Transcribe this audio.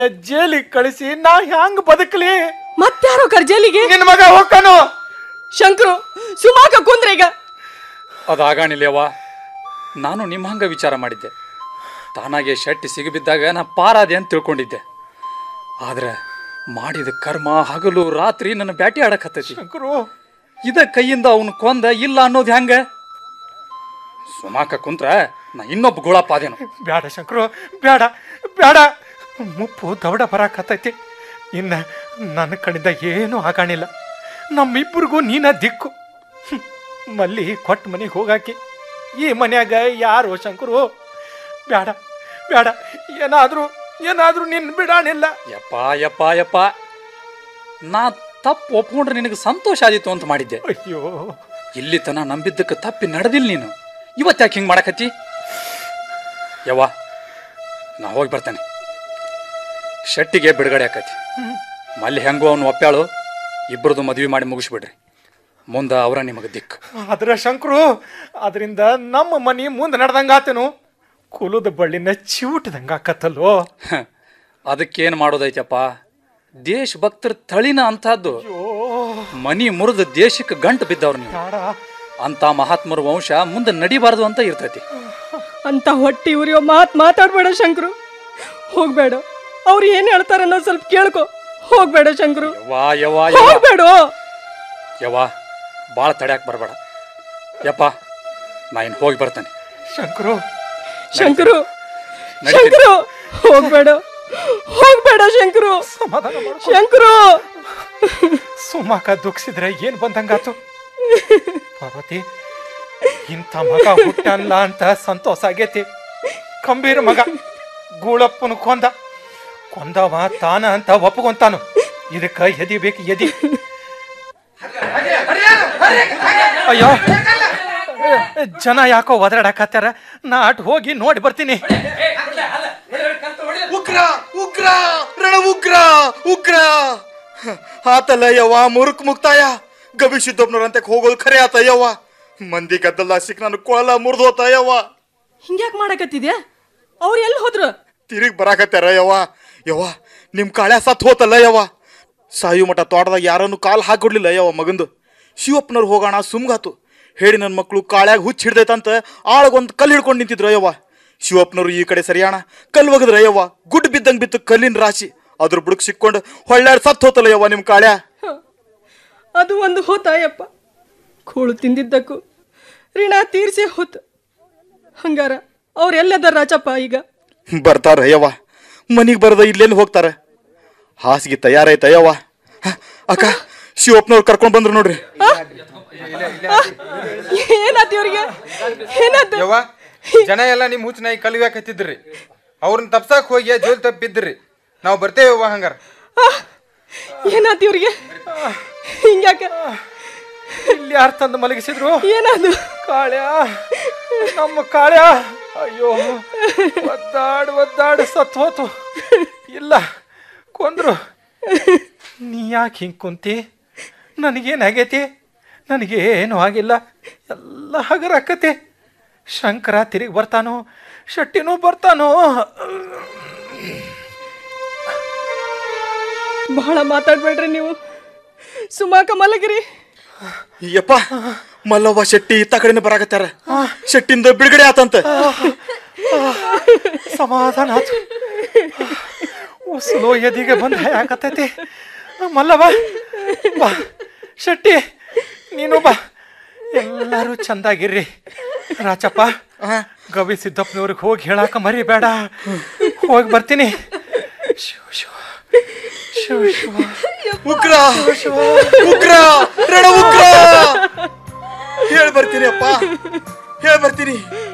ಜೈಲಿಗೆ ಕಳಿಸಿ ನಾ ಹ್ಯಾಂಗ ಬದುಕಲಿ ಮತ್ತಾರೋ ಕರ್ಜೇಲಿಗೆ ನಿನ್ ಮಗ ಹೋಗ್ತಾನು ಶಂಕರು ಸುಮಾಕ ಕುಂದ್ರೆ ಈಗ ಅದಾಗಾಣಿಲ್ಯವ್ವ ನಾನು ನಿಮ್ಮ ಹಂಗ ವಿಚಾರ ಮಾಡಿದ್ದೆ ತಾನಾಗೆ ಶೆಟ್ಟಿ ಸಿಗಬಿದ್ದಾಗ ನಾ ಪಾರಾದೆ ಅಂತ ತಿಳ್ಕೊಂಡಿದ್ದೆ ಆದ್ರೆ ಮಾಡಿದ ಕರ್ಮ ಹಗಲು ರಾತ್ರಿ ನನ್ನ ಬ್ಯಾಟಿ ಆಡಕತ್ತೈತಿ ಶಂಕರು ಇದ ಕೈಯಿಂದ ಅವನು ಕೊಂದ ಇಲ್ಲ ಅನ್ನೋದು ಹೆಂಗ ಸುಮಾಕ ಕುಂತ್ರ ನಾ ಇನ್ನೊಬ್ಬ ಗುಳಪಾದೇನು ಬ್ಯಾಡ ಶಂಕರು ಬ್ಯಾಡ ಬ್ಯಾಡ ಮುಪ್ಪು ದವಡ ಬರಾಕತ್ತೈತಿ ಇನ್ನ ನನ್ನ ಕಡೆಯಿಂದ ಏನೂ ಆಗಾಣಿಲ್ಲ ನಮ್ಮಿಬ್ಬರಿಗೂ ನೀನ ದಿಕ್ಕು ಹ್ಮ್. ಮಲ್ಲಿ ಕೊಟ್ಟ ಮನೆಗೆ ಹೋಗಾಕಿ ಈ ಮನ್ಯಾಗ ಯಾರು ಶಂಕರು ಬ್ಯಾಡ ಬ್ಯಾಡ ಏನಾದ್ರೂ ಏನಾದ್ರೂ ನಿನ್ ಬಿಡಾಣಿಲ್ಲ ಯಪ್ಪ ಯಪ್ಪ ಯಪ್ಪ ನಾ ತಪ್ಪು ಒಪ್ಕೊಂಡ್ರೆ ನಿನಗೆ ಸಂತೋಷ ಆದಿತ್ತು ಅಂತ ಮಾಡಿದ್ದೆ ಅಯ್ಯೋ ಇಲ್ಲಿ ತನ ನಂಬಿದ್ದಕ್ಕೆ ತಪ್ಪಿ ನಡೆದಿಲ್ಲ ನೀನು ಇವತ್ತು ಯಾಕೆ ಹಿಂಗೆ ಮಾಡಕತ್ತಿ ಯವ್ವ ನಾ ಹೋಗಿ ಬರ್ತೇನೆ ಶೆಟ್ಟಿಗೆ ಬಿಡುಗಡೆ ಆಕತಿ ಮಲ್ಲಿ ಹೆಂಗೋ ಅವನು ಒಪ್ಪ್ಯಾಳು ಇಬ್ಬರದು ಮದುವೆ ಮಾಡಿ ಮುಗಿಸ್ಬಿಡ್ರಿ ಮುಂದೆ ಅವರ ನಿಮಗೆ ದಿಕ್ಕು ಆದ್ರ ಶಂಕರು ಅದರಿಂದ ನಮ್ಮ ಮನಿ ಮುಂದೆ ನಡೆದಂಗಾತೇನು ಕುಲದ ಬಳ್ಳಿನ ಚಿವುಟ್ದಂಗ ಆಕತ್ತಲ್ಲೋ ಹ, ಅದಕ್ಕೇನು ಮಾಡೋದೈತಪ್ಪ ದೇಶ ಭಕ್ತರ ತಳಿನ ಅಂತಹದ್ದು ಅಯ್ಯೋ ಮನಿ ಮುರಿದು ದೇಶಕ್ಕೆ ಗಂಟು ಬಿದ್ದವ್ರು ನೀವು ಬ್ಯಾಡ ಅಂತ ಮಹಾತ್ಮರ ವಂಶ ಮುಂದೆ ನಡಿಬಾರ್ದು ಅಂತ ಇರ್ತೈತಿ ಅಂತ ಹೊಟ್ಟಿ ಉರಿಯೋ ಮಾತ್ ಮಾತಾಡ್ಬೇಡ ಶಂಕರು ಹೋಗ್ಬೇಡ ಅವ್ರು ಏನ್ ಹೇಳ್ತಾರ ಅನ್ನೋ ಸ್ವಲ್ಪ ಕೇಳ್ಕೊ ಹೋಗ್ಬೇಡ ಶಂಕರು ಯವ್ವಾ ಯವ್ವಾ ಯವ್ವಾ ಹೋಗ್ಬೇಡ ಯವ್ವ ಭಾಳ ತಡ್ಯಾಕ ಬರಬೇಡ ಯಪ್ಪ ನಾ ಇನ್ನು ಹೋಗಿ ಬರ್ತೇನೆ ಶಂಕರು ಶಂಕರು ನಡೀತೀನಿ. ಶಂಕರು ಹೋಗ್ಬೇಡ ಹೋಗ್ಬೇಡ ಶಂಕರು ಸಮಾಧಾನ ಮಾಡು ಶಂಕರು ಸುಮಾಕ ದುಃಖಿಸಿದ್ರೆ ಏನ್ ಬಂದಂಗಾತು ಪಾರ್ವತಿ ಇಂಥ ಮಗ ಹುಟ್ಟಲ್ಲ ಅಂತ ಸಂತೋಷ ಆಗೈತಿ ಕಂಬೀರ ಮಗ ಗೂಳಪ್ಪನ ಕೊಂದ ಕೊಂದವ ತಾನ ಅಂತ ಒಪ್ಪಗೊಂತಾನು ಇದಕ್ಕ ಎದಿ ಬೇಕು ಎದಿ ಅಯ್ಯೋ ಜನ ಯಾಕೋ ಒದರಾಡಕತ್ತಾರ ನಾ ಅಟ್ ಹೋಗಿ ನೋಡಿ ಬರ್ತೀನಿ ಉಗ್ರ ಉಗ್ರ ರಣ ಉಗ್ರ ಉಗ್ರ ಆತಲ್ಲ ಯವ್ವ ಮುರುಕ್ ಮುಕ್ತಾಯ ಗವಿ ಸಿದ್ದಪ್ಪನವ್ರಂತೆ ಹೋಗೋದು ಖರೆ ಆತ ಯವ್ವ ಮಂದಿ ಗದ್ದಲ ಸಿಕ್ ನಾನು ಕೊಳಲ ಮುರಿದೋತ ಯವ್ವ ಹಿಂಗ್ಯಾಕ್ ಮಾಡಕತ್ತಿದ್ಯಾ ಅವ್ರು ಎಲ್ಲಿ ಹೋದ್ರು ತಿರುಗಿ ಬರಾಕತ್ತಾರ ಯವ್ವ ಯವ್ವ ನಿಮ್ ಕಾಳ್ಯ ಸತ್ ಹೋತಲ್ಲ ಯವ್ವ ಸಾಯು ಮಠ ತೋಟದಾಗ ಯಾರನ್ನು ಕಾಲ್ ಹಾಕೊಡ್ಲಿಲ್ಲ ಯವ್ವ ಮಗಂದು ಶಿವಪ್ಪನವ್ರು ಹೋಗೋಣ ಸುಮ್ಗಾತು ಹೇಳಿ ನನ್ನ ಮಕ್ಕಳು ಕಾಳ್ಯಾಗ ಹುಚ್ಚ ಹಿಡ್ದೈತಂತ ಆಳಗೊಂದು ಕಲ್ಲು ಹಿಡ್ಕೊಂಡು ನಿಂತಿದ್ರು ಯವ್ವ ಶಿವಪ್ಪನವ್ರು ಈ ಕಡೆ ಸರಿಯಾಣ ಕಲ್ಲು ಒಗದ್ರ ಯವ್ವ ಗುಡ್ ಬಿದ್ದಂಗ್ ಬಿತ್ತು ಕಲ್ಲಿನ ರಾಶಿ ಅದ್ರ ಬುಡಕ್ ಸಿಕ್ಕೊಂಡು ಹೊಳ್ಳಾಡ್ ಸತ್ ಹೋತಲ್ಲ ಯವ್ವ ನಿಮ್ ಕಾಳ್ಯ ಅದು ಒಂದು ಹೋತಾಯಪ್ಪ ಕೂಳು ತಿಂದಿದ್ದಕ್ಕೂ ಋಣ ತೀರ್ಸೇ ಹೋತು ಹಂಗಾರ ಅವ್ರೆಲ್ಲದ ರಾಜಪ್ಪ ಈಗ ಬರ್ತಾರ ಯವ್ವ ಮನಿಗ್ ಬರದ ಇಲ್ಲೆಲ್ಲಿ ಹೋಗ್ತಾರ ಹಾಸಿಗೆ ತಯಾರೈತ ಯವ್ವ ಹ, ಅಕ್ಕ ಶಿವಪ್ಪನವ್ರು ಕರ್ಕೊಂಡ್ ಬಂದ್ರು ನೋಡ್ರಿ ಏನಾತಿ ಅವ್ರಿಗೆ ಏನಾತ ಯವ್ವ ಜನ ಎಲ್ಲ ನಿಮ್ ಹುಚ್ಚ ನಾಯಿ ಕಲಿಯಾಕತ್ತಿದ್ರಿ ಅವ್ರನ್ನ ತಪ್ಸಾಕ್ ಹೋಗಿ ಜೈಲ್ ತಪ್ಪಿದ್ರಿ ನಾವು ಬರ್ತೇವೆ ಯವ್ವ ಹಂಗಾರ ಏನಾತಿ ಇವ್ರಿಗೆ ಹಿಂಗ್ಯಾಕ ಇಲ್ಲಿ ಯಾರು ತಂದು ಮಲಗಿಸಿದ್ರು ಏನಾದು ಕಾಳ್ಯ ನಮ್ಮ ಕಾಳ್ಯ ಅಯ್ಯೋ ಒದ್ದಾಡು ಒದ್ದಾಡು ಸತ್ ಹೋತು ಇಲ್ಲ ಕೊಂದ್ರು ನೀ ಯಾಕೆ ಹಿಂಗೆ ಕುಂತಿ ನನಗೇನಾಗೈತಿ ನನಗೇನು ಆಗಿಲ್ಲ ಎಲ್ಲ ಹಗರಾಕತಿ ಶಂಕರ ತಿರುಗಿ ಬರ್ತಾನೋ ಶೆಟ್ಟಿನೂ ಬರ್ತಾನೋ ಬಹಳ ಮಾತಾಡ್ಬೇಡ್ರಿ ನೀವು ಸುಮಾಕ ಮಲಗಿರಿ ಯಪ್ಪ ಮಲ್ಲವ್ವ ಶೆಟ್ಟಿ ಇತ್ತ ಕಡೆನೆ ಬರಾಕತ್ತಾರ ಶೆಟ್ಟಿಂದ ಬಿಡುಗಡೆ ಆತಂತ ಸಮಾಧಾನ ಆತು ಉಸ್ಲೋ ಎದಿಗೆ ಬಂದ ಯಾಕತ್ತೈತಿ ಮಲ್ಲವ ಬಾ ಶೆಟ್ಟಿ ನೀನು ಬಾ ಎಲ್ಲರೂ ಚಂದಾಗಿರ್ರಿ ರಾಚಪ್ಪ ಗವಿ ಸಿದ್ದಪ್ಪನವ್ರಿಗೆ ಹೋಗಿ ಹೇಳಾಕ ಮರಿಬೇಡ ಹೋಗಿ ಬರ್ತೀನಿ ಶಿವ ಶಿವ ಶಿವ ಶಿವ ಉಗ್ರ ಉಗ್ರ ರಣ ಉಗ್ರ ಹೇಳ್ ಬರ್ತೀನಿ ಅಪ್ಪ ಹೇಳ್ ಬರ್ತೀನಿ